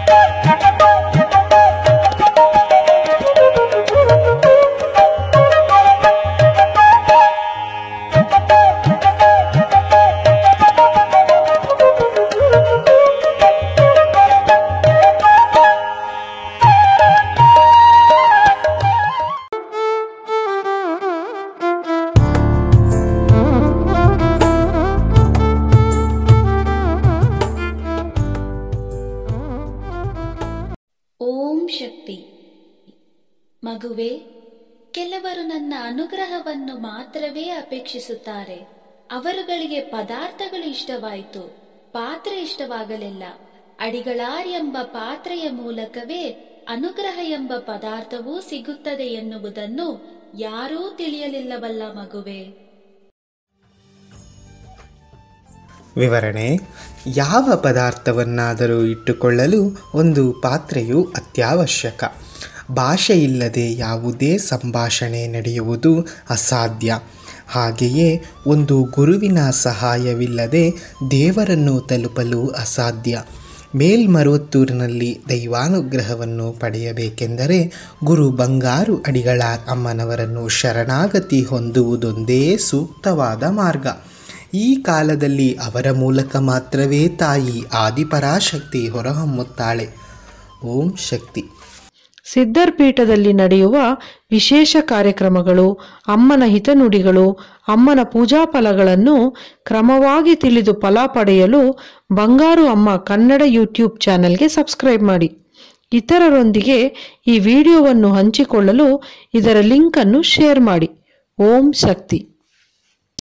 ಓಂ ಶಕ್ತಿ ಮಗುವೆ ಕೆಲವರು ನನ್ನ ಅನುಗ್ರಹವನ್ನು ಮಾತ್ರವೇ ಅಪೇಕ್ಷಿಸುತ್ತಾರೆ ಅವರುಗಳಿಗೆ ಪದಾರ್ಥಗಳು ಇಷ್ಟವಾಯಿತು ಪಾತ್ರೆ ಇಷ್ಟವಾಗಲಿಲ್ಲ ಅಡಿಗಳಾರ್ ಎಂಬ ಪಾತ್ರೆಯ ಮೂಲಕವೇ ಅನುಗ್ರಹ ಎಂಬ ಪದಾರ್ಥವೂ ಸಿಗುತ್ತದೆ ಎನ್ನುವುದನ್ನು ಯಾರೂ ತಿಳಿಯಲಿಲ್ಲವಲ್ಲ ಮಗುವೆ ವಿವರಣೆ ಯಾವ ಪದಾರ್ಥವನ್ನಾದರೂ ಇಟ್ಟುಕೊಳ್ಳಲು ಒಂದು ಪಾತ್ರೆಯು ಅತ್ಯವಶ್ಯಕ ಭಾಷೆ ಇಲ್ಲದೆ ಯಾವುದೇ ಸಂಭಾಷಣೆ ನಡೆಯುವುದು ಅಸಾಧ್ಯ ಹಾಗೆಯೇ ಒಂದು ಗುರುವಿನ ಸಹಾಯವಿಲ್ಲದೆ ದೇವರನ್ನು ತಲುಪಲು ಅಸಾಧ್ಯ ಮೇಲ್ಮರುವತ್ತೂರಿನಲ್ಲಿ ದೈವಾನುಗ್ರಹವನ್ನು ಪಡೆಯಬೇಕೆಂದರೆ ಗುರು ಬಂಗಾರು ಅಡಿಗಳ ಅಮ್ಮನವರನ್ನು ಶರಣಾಗತಿ ಹೊಂದುವುದೊಂದೇ ಸೂಕ್ತವಾದ ಮಾರ್ಗ ಈ ಕಾಲದಲ್ಲಿ ಅವರ ಮೂಲಕ ಮಾತ್ರವೇ ತಾಯಿ ಆದಿಪರಾಶಕ್ತಿ ಹೊರಹೊಮ್ಮುತ್ತಾಳೆ ಓಂ ಶಕ್ತಿ ಸಿದ್ಧರ್ ಪೀಠದಲ್ಲಿ ನಡೆಯುವ ವಿಶೇಷ ಕಾರ್ಯಕ್ರಮಗಳು ಅಮ್ಮನ ಹಿತನುಡಿಗಳು ಅಮ್ಮನ ಪೂಜಾ ಫಲಗಳನ್ನು ಕ್ರಮವಾಗಿ ತಿಳಿದು ಫಲ ಪಡೆಯಲು ಬಂಗಾರು ಅಮ್ಮ ಕನ್ನಡ ಯೂಟ್ಯೂಬ್ ಚಾನೆಲ್ಗೆ ಸಬ್ಸ್ಕ್ರೈಬ್ ಮಾಡಿ ಇತರರೊಂದಿಗೆ ಈ ವಿಡಿಯೋವನ್ನು ಹಂಚಿಕೊಳ್ಳಲು ಇದರ ಲಿಂಕನ್ನು ಶೇರ್ ಮಾಡಿ ಓಂ ಶಕ್ತಿ